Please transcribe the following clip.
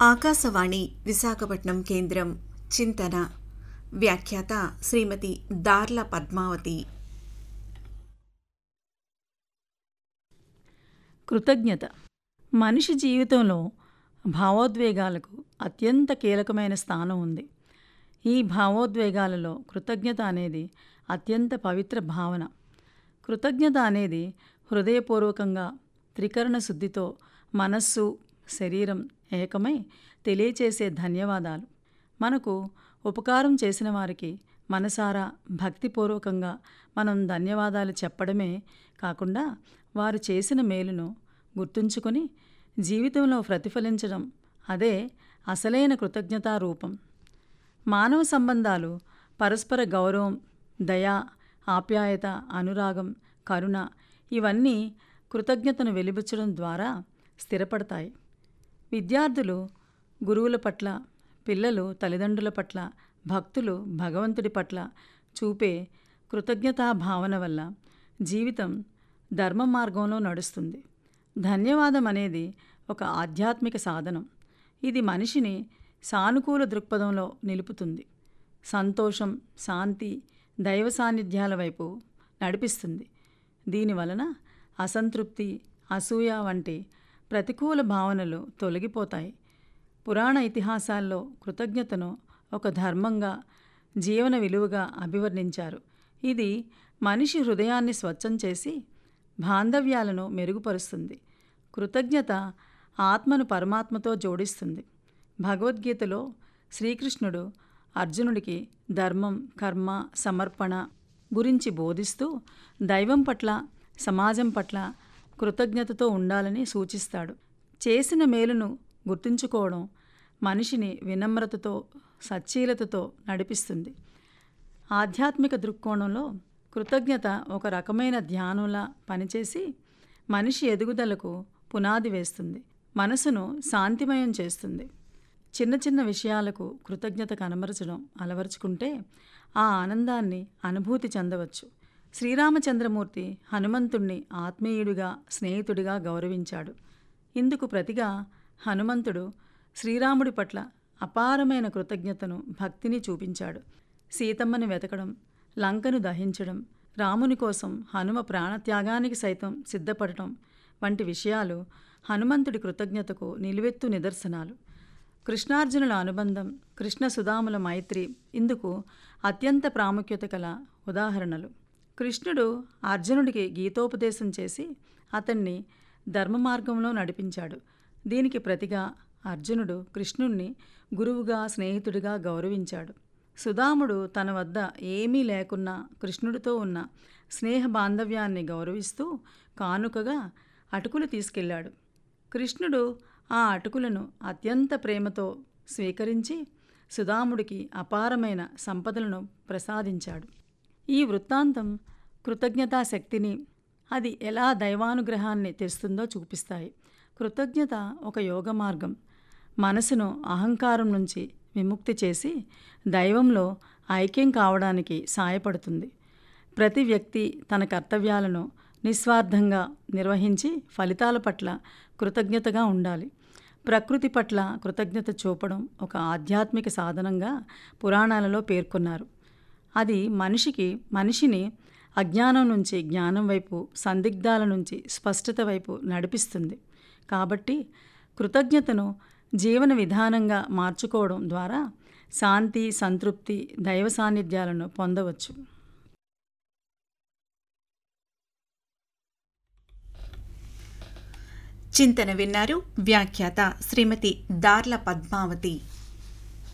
ఆకాశవాణి విశాఖపట్నం కేంద్రం చింతన వ్యాఖ్యాత శ్రీమతి దార్ల పద్మావతి కృతజ్ఞత మనిషి జీవితంలో భావోద్వేగాలకు అత్యంత కీలకమైన స్థానం ఉంది ఈ భావోద్వేగాలలో కృతజ్ఞత అనేది అత్యంత పవిత్ర భావన కృతజ్ఞత అనేది హృదయపూర్వకంగా త్రికరణ శుద్ధితో మనస్సు శరీరం ఏకమై తెలియచేసే ధన్యవాదాలు మనకు ఉపకారం చేసిన వారికి మనసారా భక్తిపూర్వకంగా మనం ధన్యవాదాలు చెప్పడమే కాకుండా వారు చేసిన మేలును గుర్తుంచుకొని జీవితంలో ప్రతిఫలించడం అదే అసలైన కృతజ్ఞతా రూపం మానవ సంబంధాలు పరస్పర గౌరవం దయ ఆప్యాయత అనురాగం కరుణ ఇవన్నీ కృతజ్ఞతను వెలిబుచ్చడం ద్వారా స్థిరపడతాయి విద్యార్థులు గురువుల పట్ల పిల్లలు తల్లిదండ్రుల పట్ల భక్తులు భగవంతుడి పట్ల చూపే కృతజ్ఞతా భావన వల్ల జీవితం ధర్మ మార్గంలో నడుస్తుంది ధన్యవాదం అనేది ఒక ఆధ్యాత్మిక సాధనం ఇది మనిషిని సానుకూల దృక్పథంలో నిలుపుతుంది సంతోషం శాంతి దైవ సాన్నిధ్యాల వైపు నడిపిస్తుంది దీనివలన అసంతృప్తి అసూయ వంటి ప్రతికూల భావనలు తొలగిపోతాయి పురాణ ఇతిహాసాల్లో కృతజ్ఞతను ఒక ధర్మంగా జీవన విలువగా అభివర్ణించారు ఇది మనిషి హృదయాన్ని స్వచ్ఛం చేసి బాంధవ్యాలను మెరుగుపరుస్తుంది కృతజ్ఞత ఆత్మను పరమాత్మతో జోడిస్తుంది భగవద్గీతలో శ్రీకృష్ణుడు అర్జునుడికి ధర్మం కర్మ సమర్పణ గురించి బోధిస్తూ దైవం పట్ల సమాజం పట్ల కృతజ్ఞతతో ఉండాలని సూచిస్తాడు చేసిన మేలును గుర్తుంచుకోవడం మనిషిని వినమ్రతతో సచ్చీలతతో నడిపిస్తుంది ఆధ్యాత్మిక దృక్కోణంలో కృతజ్ఞత ఒక రకమైన ధ్యానంలా పనిచేసి మనిషి ఎదుగుదలకు పునాది వేస్తుంది మనసును శాంతిమయం చేస్తుంది చిన్న చిన్న విషయాలకు కృతజ్ఞత కనబరచడం అలవరుచుకుంటే ఆ ఆనందాన్ని అనుభూతి చెందవచ్చు శ్రీరామచంద్రమూర్తి హనుమంతుణ్ణి ఆత్మీయుడిగా స్నేహితుడిగా గౌరవించాడు ఇందుకు ప్రతిగా హనుమంతుడు శ్రీరాముడి పట్ల అపారమైన కృతజ్ఞతను భక్తిని చూపించాడు సీతమ్మని వెతకడం లంకను దహించడం రాముని కోసం హనుమ ప్రాణత్యాగానికి సైతం సిద్ధపడటం వంటి విషయాలు హనుమంతుడి కృతజ్ఞతకు నిలువెత్తు నిదర్శనాలు కృష్ణార్జునుల అనుబంధం కృష్ణ సుధాముల మైత్రి ఇందుకు అత్యంత ప్రాముఖ్యత గల ఉదాహరణలు కృష్ణుడు అర్జునుడికి గీతోపదేశం చేసి అతన్ని ధర్మ మార్గంలో నడిపించాడు దీనికి ప్రతిగా అర్జునుడు కృష్ణుణ్ణి గురువుగా స్నేహితుడిగా గౌరవించాడు సుధాముడు తన వద్ద ఏమీ లేకున్నా కృష్ణుడితో ఉన్న స్నేహ బాంధవ్యాన్ని గౌరవిస్తూ కానుకగా అటుకులు తీసుకెళ్ళాడు కృష్ణుడు ఆ అటుకులను అత్యంత ప్రేమతో స్వీకరించి సుధాముడికి అపారమైన సంపదలను ప్రసాదించాడు ఈ వృత్తాంతం కృతజ్ఞతా శక్తిని అది ఎలా దైవానుగ్రహాన్ని తెస్తుందో చూపిస్తాయి కృతజ్ఞత ఒక యోగ మార్గం మనసును అహంకారం నుంచి విముక్తి చేసి దైవంలో ఐక్యం కావడానికి సాయపడుతుంది ప్రతి వ్యక్తి తన కర్తవ్యాలను నిస్వార్థంగా నిర్వహించి ఫలితాల పట్ల కృతజ్ఞతగా ఉండాలి ప్రకృతి పట్ల కృతజ్ఞత చూపడం ఒక ఆధ్యాత్మిక సాధనంగా పురాణాలలో పేర్కొన్నారు అది మనిషికి మనిషిని అజ్ఞానం నుంచి జ్ఞానం వైపు సందిగ్ధాల నుంచి స్పష్టత వైపు నడిపిస్తుంది కాబట్టి కృతజ్ఞతను జీవన విధానంగా మార్చుకోవడం ద్వారా శాంతి సంతృప్తి దైవ సాన్నిధ్యాలను పొందవచ్చు చింతన విన్నారు వ్యాఖ్యాత శ్రీమతి దార్ల పద్మావతి